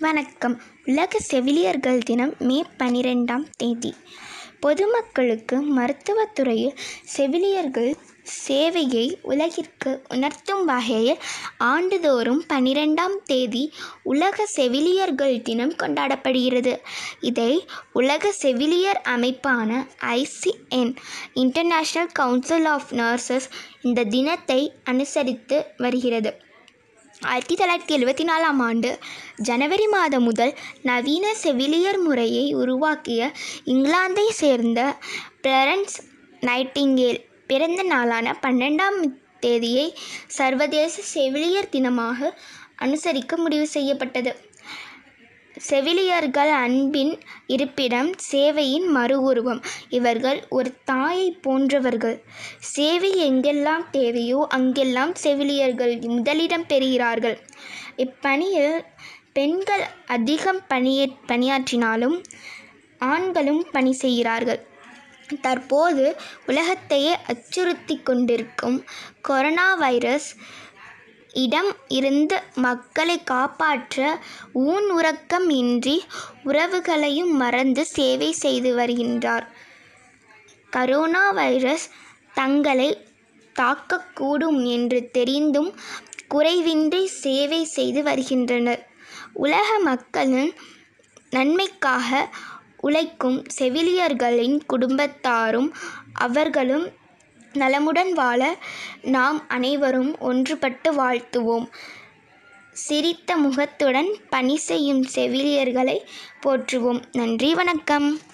வணக்கம் உலக செவிலியர்கள் தினம் மே பன்னிரெண்டாம் தேதி பொதுமக்களுக்கு மருத்துவத் துறையில் செவிலியர்கள் சேவையை உலகிற்கு உணர்த்தும் வகையில் ஆண்டுதோறும் பன்னிரெண்டாம் தேதி உலக செவிலியர்கள் தினம் கொண்டாடப்படுகிறது இதை உலக செவிலியர் அமைப்பான ICN international council of nurses இந்த தினத்தை அனுசரித்து வருகிறது ஆயிரத்தி தொள்ளாயிரத்தி எழுபத்தி நாலாம் ஆண்டு ஜனவரி மாதம் முதல் நவீன செவிலியர் முறையை உருவாக்கிய இங்கிலாந்தை சேர்ந்த பிளரன்ஸ் நைட்டிங்கேல் பிறந்த நாளான பன்னெண்டாம் தேதியை சர்வதேச செவிலியர் தினமாக அனுசரிக்க முடிவு செய்யப்பட்டது செவிலியர்கள் அன்பின் இருப்பிடம் சேவையின் மறு உருவம் இவர்கள் ஒரு தாயை போன்றவர்கள் சேவை எங்கெல்லாம் தேவையோ அங்கெல்லாம் செவிலியர்கள் முதலிடம் பெறுகிறார்கள் இப்பணியில் பெண்கள் அதிகம் பணியே பணியாற்றினாலும் ஆண்களும் பணி செய்கிறார்கள் தற்போது உலகத்தையே அச்சுறுத்தி கொண்டிருக்கும் கொரோனா வைரஸ் இடம் இருந்து மக்களை காப்பாற்ற ஊன் உறக்கம் இன்றி உறவுகளையும் மறந்து சேவை செய்து வருகின்றார் கரோனா வைரஸ் தங்களை தாக்கக்கூடும் என்று தெரிந்தும் குறைவின்றி சேவை செய்து வருகின்றனர் உலக மக்களின் நன்மைக்காக உழைக்கும் செவிலியர்களின் குடும்பத்தாரும் அவர்களும் நலமுடன் வாழ நாம் அனைவரும் ஒன்றுபட்டு வாழ்த்துவோம் சிரித்த முகத்துடன் பணி செய்யும் செவிலியர்களை போற்றுவோம் நன்றி வணக்கம்